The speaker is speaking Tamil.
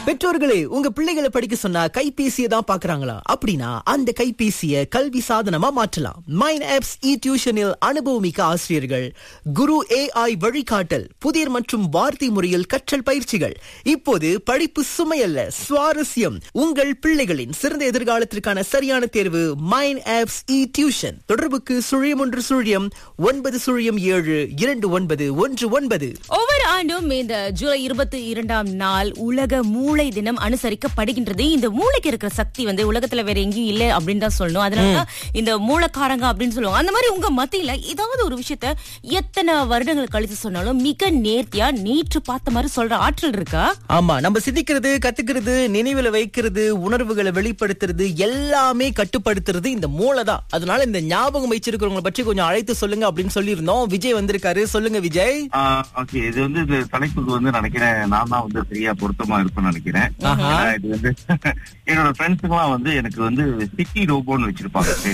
பெற்றோர்களே உங்க பிள்ளைகளை படிக்க சொன்னா கைபேசியை தான் பாக்குறாங்களா அப்படின்னா அந்த கைபேசியை கல்வி சாதனமா மாற்றலாம் மைன் ஆப்ஸ் இ டியூஷனில் அனுபவமிக்க ஆசிரியர்கள் குரு ஏஐ வழிகாட்டல் புதிர் மற்றும் வார்த்தை முறையில் கற்றல் பயிற்சிகள் இப்போது படிப்பு சுமையல்ல சுவாரஸ்யம் உங்கள் பிள்ளைகளின் சிறந்த எதிர்காலத்திற்கான சரியான தேர்வு மைன் ஆப்ஸ் இ டியூஷன் தொடர்புக்கு சுழியம் ஒன்று சுழியம் ஒன்பது சுழியம் ஏழு இரண்டு ஒன்பது ஒன்று ஒன்பது ஒவ்வொரு ஆண்டும் இந்த ஜூலை இருபத்தி இரண்டாம் நாள் உலக மூளை தினம் அனுசரிக்கப்படுகின்றது இந்த மூளைக்கு இருக்கிற சக்தி வந்து உலகத்துல வேற எங்கேயும் இல்ல அப்படின்னு தான் சொல்லணும் அதனாலதான் இந்த மூளைக்காரங்க அப்படின்னு சொல்லுவாங்க அந்த மாதிரி உங்க மத்தியில ஏதாவது ஒரு விஷயத்த எத்தனை வருடங்கள் கழித்து சொன்னாலும் மிக நேர்த்தியா நேற்று பார்த்த மாதிரி சொல்ற ஆற்றல் இருக்கா ஆமா நம்ம சிந்திக்கிறது கத்துக்கிறது நினைவுல வைக்கிறது உணர்வுகளை வெளிப்படுத்துறது எல்லாமே கட்டுப்படுத்துறது இந்த மூளை தான் அதனால இந்த ஞாபகம் வச்சிருக்கிறவங்களை பற்றி கொஞ்சம் அழைத்து சொல்லுங்க அப்படின்னு சொல்லியிருந்தோம் விஜய் வந்திருக்காரு சொல்லுங்க விஜய் ஓகே இது வந்து இந்த தலைப்புக்கு வந்து நினைக்கிறேன் நான் தான் வந்து சரியா பொருத்தமா இருப்பேன்னு நினைக்கிறேன் ஆஹா. ஏன்னா இது வந்து என்னோட ஃப்ரெண்ட்ஸுங்களாம் வந்து எனக்கு வந்து சிட்டி ரோபோன்னு வச்சிருப்பாங்க